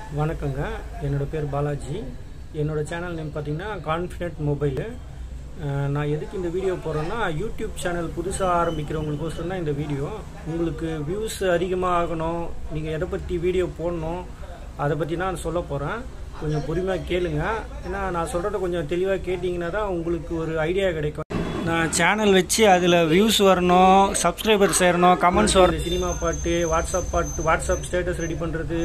வணக்கங்க என்னோடய பேர் பாலாஜி என்னோட சேனல் நேம் பார்த்தீங்கன்னா கான்ஃபிடென்ட் மொபைலு அஹ் நான் எதுக்கு இந்த வீடியோ போடுறேன்னா யூடியூப் சேனல் புதுசாக ஆரம்பிக்கிறவங்களுக்கோசரம் தான் இந்த வீடியோ உங்களுக்கு வியூஸ் அதிகமாக ஆகணும் நீங்கள் எதை பற்றி வீடியோ போடணும் அதை பற்றி நான் சொல்ல போகிறேன் கொஞ்சம் பொறுமையாக கேளுங்க ஏன்னா நான் சொல்கிறத கொஞ்சம் தெளிவாக கேட்டிங்கன்னா தான் உங்களுக்கு ஒரு ஐடியா கிடைக்கும் நான் சேனல் வச்சு அதில் வியூஸ் வரணும் சப்ஸ்கிரைபர் சேரணும் கமெண்ட்ஸ் வரணும் சினிமா பாட்டு வாட்ஸ்அப் பாட்டு வாட்ஸ்அப் ஸ்டேட்டஸ் ரெடி பண்ணுறது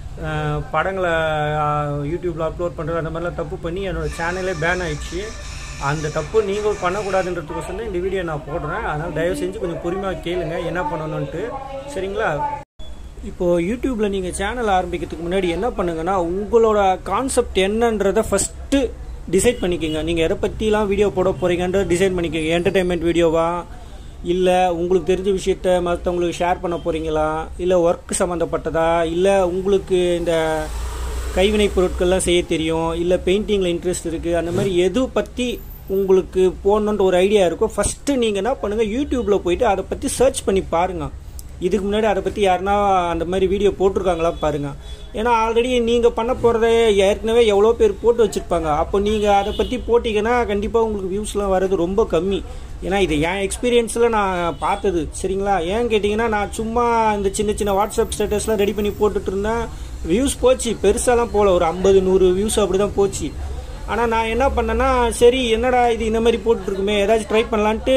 படங்களை யூடியூப்பில் அப்லோட் பண்ணுறது அந்த மாதிரிலாம் தப்பு பண்ணி என்னோடய சேனலே பேன் ஆயிடுச்சு அந்த தப்பு நீங்கள் பண்ணக்கூடாதுன்றதுக்கோசரம் தான் இந்த வீடியோ நான் போடுறேன் அதனால் தயவு செஞ்சு கொஞ்சம் பொறுமையாக கேளுங்க என்ன பண்ணணுன்ட்டு சரிங்களா இப்போது யூடியூப்பில் நீங்கள் சேனல் ஆரம்பிக்கிறதுக்கு முன்னாடி என்ன பண்ணுங்கன்னா உங்களோட கான்செப்ட் என்னன்றதை ஃபஸ்ட்டு டிசைட் பண்ணிக்கோங்க நீங்கள் எதை பற்றிலாம் வீடியோ போட போகிறீங்கன்றத டிசைட் பண்ணிக்கோங்க என்டர்டைன்மெண்ட் வீடியோவா இல்லை உங்களுக்கு தெரிஞ்ச விஷயத்த மற்றவங்களுக்கு ஷேர் பண்ண போகிறீங்களா இல்லை ஒர்க் சம்மந்தப்பட்டதா இல்லை உங்களுக்கு இந்த கைவினை பொருட்கள்லாம் செய்ய தெரியும் இல்லை பெயிண்டிங்கில் இன்ட்ரெஸ்ட் இருக்குது அந்த மாதிரி எது பற்றி உங்களுக்கு போடணுன்ற ஒரு ஐடியா இருக்கும் ஃபஸ்ட்டு நீங்கள் என்ன பண்ணுங்கள் யூடியூப்பில் போயிட்டு அதை பற்றி சர்ச் பண்ணி பாருங்கள் இதுக்கு முன்னாடி அதை பற்றி யாருன்னா அந்த மாதிரி வீடியோ போட்டிருக்காங்களா பாருங்கள் ஏன்னா ஆல்ரெடி நீங்கள் பண்ண போகிறத ஏற்கனவே எவ்வளோ பேர் போட்டு வச்சுருப்பாங்க அப்போ நீங்கள் அதை பற்றி போட்டிங்கன்னா கண்டிப்பாக உங்களுக்கு வியூஸ்லாம் வர்றது ரொம்ப கம்மி ஏன்னா இது என் எக்ஸ்பீரியன்ஸில் நான் பார்த்தது சரிங்களா ஏன் கேட்டிங்கன்னா நான் சும்மா இந்த சின்ன சின்ன வாட்ஸ்அப் ஸ்டேட்டஸ்லாம் ரெடி பண்ணி போட்டுட்டு இருந்தேன் வியூஸ் போச்சு பெருசாலாம் போகல ஒரு ஐம்பது நூறு வியூஸ் அப்படி தான் போச்சு ஆனால் நான் என்ன பண்ணேன்னா சரி என்னடா இது இந்த மாதிரி போட்டுருக்குமே ஏதாச்சும் ட்ரை பண்ணலான்ட்டு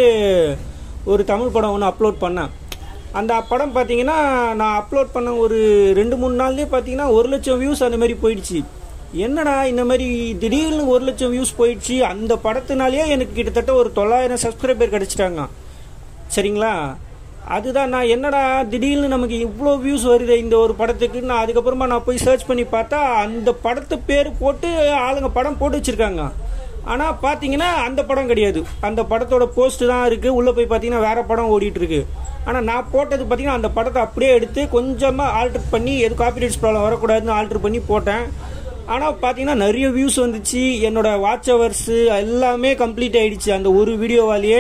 ஒரு தமிழ் படம் ஒன்று அப்லோட் பண்ணேன் அந்த படம் பார்த்தீங்கன்னா நான் அப்லோட் பண்ண ஒரு ரெண்டு மூணு நாள்லேயே பார்த்தீங்கன்னா ஒரு லட்சம் வியூஸ் அந்த மாதிரி போயிடுச்சு என்னடா இந்த மாதிரி திடீர்னு ஒரு லட்சம் வியூஸ் போயிடுச்சு அந்த படத்தினாலேயே எனக்கு கிட்டத்தட்ட ஒரு தொள்ளாயிரம் சப்ஸ்கிரைபர் கிடச்சிட்டாங்க சரிங்களா அதுதான் நான் என்னடா திடீர்னு நமக்கு இவ்வளோ வியூஸ் வருது இந்த ஒரு படத்துக்கு நான் அதுக்கப்புறமா நான் போய் சர்ச் பண்ணி பார்த்தா அந்த படத்து பேர் போட்டு ஆளுங்க படம் போட்டு வச்சுருக்காங்க ஆனால் பார்த்தீங்கன்னா அந்த படம் கிடையாது அந்த படத்தோட போஸ்ட் தான் இருக்குது உள்ளே போய் பார்த்தீங்கன்னா வேறு படம் ஓடிட்டு இருக்கு ஆனால் நான் போட்டது பார்த்தீங்கன்னா அந்த படத்தை அப்படியே எடுத்து கொஞ்சமாக ஆல்ட்ரு பண்ணி எது காப்பிரைட்ஸ் ப்ராப்ளம் வரக்கூடாதுன்னு ஆல்ட்ரு பண்ணி போட்டேன் ஆனால் பார்த்தீங்கன்னா நிறைய வியூஸ் வந்துச்சு என்னோட வாட்ச் ஹவர்ஸு எல்லாமே கம்ப்ளீட் ஆயிடுச்சு அந்த ஒரு வீடியோவாலேயே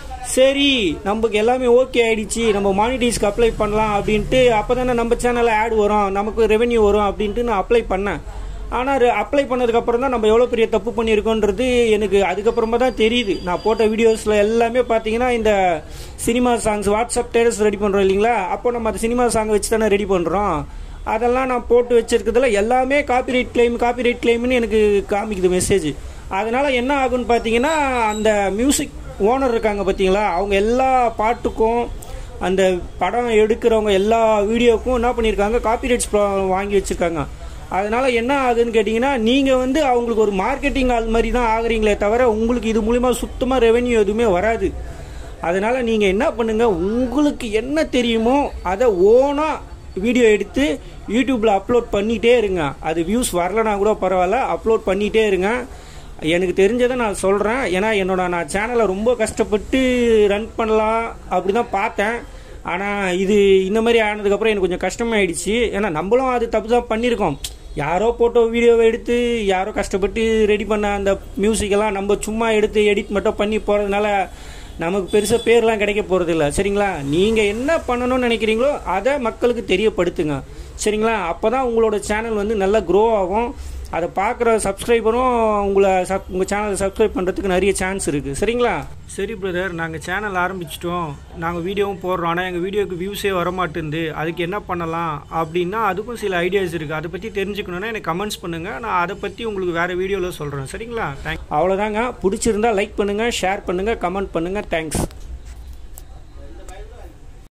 சரி நமக்கு எல்லாமே ஓகே ஆயிடுச்சு நம்ம மானிட்டைஸ்க்கு அப்ளை பண்ணலாம் அப்படின்ட்டு அப்போ தானே நம்ம சேனலில் ஆட் வரும் நமக்கு ரெவென்யூ வரும் அப்படின்ட்டு நான் அப்ளை பண்ணேன் ஆனால் அப்ளை பண்ணதுக்கப்புறம் தான் நம்ம எவ்வளோ பெரிய தப்பு பண்ணியிருக்கோன்றது எனக்கு அதுக்கப்புறமா தான் தெரியுது நான் போட்ட வீடியோஸில் எல்லாமே பார்த்தீங்கன்னா இந்த cinema songs WhatsApp status ready பண்ணுறோம் இல்லைங்களா அப்போ நம்ம அந்த சினிமா சாங்கை வச்சு தானே ரெடி பண்ணுறோம் அதெல்லாம் நான் போட்டு வச்சிருக்கிறதுல எல்லாமே காப்பிரைட் கிளைம் காப்பிரைட் கிளைம்னு எனக்கு காமிக்குது மெசேஜ் அதனால் என்ன ஆகுன்னு பார்த்தீங்கன்னா அந்த மியூசிக் ஓனர் இருக்காங்க பார்த்தீங்களா அவங்க எல்லா பாட்டுக்கும் அந்த படம் எடுக்கிறவங்க எல்லா வீடியோக்கும் என்ன பண்ணியிருக்காங்க காப்பிரைட்ஸ் வாங்கி வச்சுருக்காங்க அதனால் என்ன ஆகுதுன்னு கேட்டிங்கன்னா நீங்கள் வந்து அவங்களுக்கு ஒரு மார்க்கெட்டிங் ஆள் மாதிரி தான் ஆகுறீங்களே தவிர உங்களுக்கு இது மூலிமா சுத்தமாக ரெவென்யூ எதுவுமே வராது அதனால் நீங்கள் என்ன பண்ணுங்கள் உங்களுக்கு என்ன தெரியுமோ அதை ஓனாக வீடியோ எடுத்து யூடியூப்பில் அப்லோட் பண்ணிகிட்டே இருங்க அது வியூஸ் வரலனா கூட பரவாயில்ல அப்லோட் பண்ணிகிட்டே இருங்க எனக்கு தெரிஞ்சதை நான் சொல்கிறேன் ஏன்னா என்னோட நான் சேனலை ரொம்ப கஷ்டப்பட்டு ரன் பண்ணலாம் அப்படி தான் பார்த்தேன் ஆனால் இது இந்த மாதிரி ஆனதுக்கப்புறம் எனக்கு கொஞ்சம் கஷ்டமாயிடுச்சு ஏன்னா நம்மளும் அது தப்பு தான் பண்ணியிருக்கோம் யாரோ போட்டோ வீடியோவை எடுத்து யாரோ கஷ்டப்பட்டு ரெடி பண்ண அந்த மியூசிக்கெல்லாம் நம்ம சும்மா எடுத்து எடிட் மட்டும் பண்ணி போகிறதுனால நமக்கு பெருசாக பேர்லாம் கிடைக்க போகிறதில்ல சரிங்களா நீங்கள் என்ன பண்ணணும்னு நினைக்கிறீங்களோ அதை மக்களுக்கு தெரியப்படுத்துங்க சரிங்களா அப்போ தான் உங்களோட சேனல் வந்து நல்லா க்ரோ ஆகும் அதை பார்க்குற சப்ஸ்கிரைபரும் உங்களை சப் உங்கள் சேனலை சப்ஸ்கிரைப் பண்ணுறதுக்கு நிறைய சான்ஸ் இருக்குது சரிங்களா சரி பிரதர் நாங்கள் சேனல் ஆரம்பிச்சிட்டோம் நாங்கள் வீடியோவும் போடுறோம் ஆனால் எங்கள் வீடியோக்கு வியூஸே வரமாட்டேங்குது அதுக்கு என்ன பண்ணலாம் அப்படின்னா அதுக்கும் சில ஐடியாஸ் இருக்குது அதை பற்றி தெரிஞ்சுக்கணுன்னா எனக்கு கமெண்ட்ஸ் பண்ணுங்கள் நான் அதை பற்றி உங்களுக்கு வேறு வீடியோவில் சொல்கிறேன் சரிங்களா தேங்க் அவ்வளோதாங்க பிடிச்சிருந்தா லைக் பண்ணுங்கள் ஷேர் பண்ணுங்கள் கமெண்ட் பண்ணுங்கள் தேங்க்ஸ்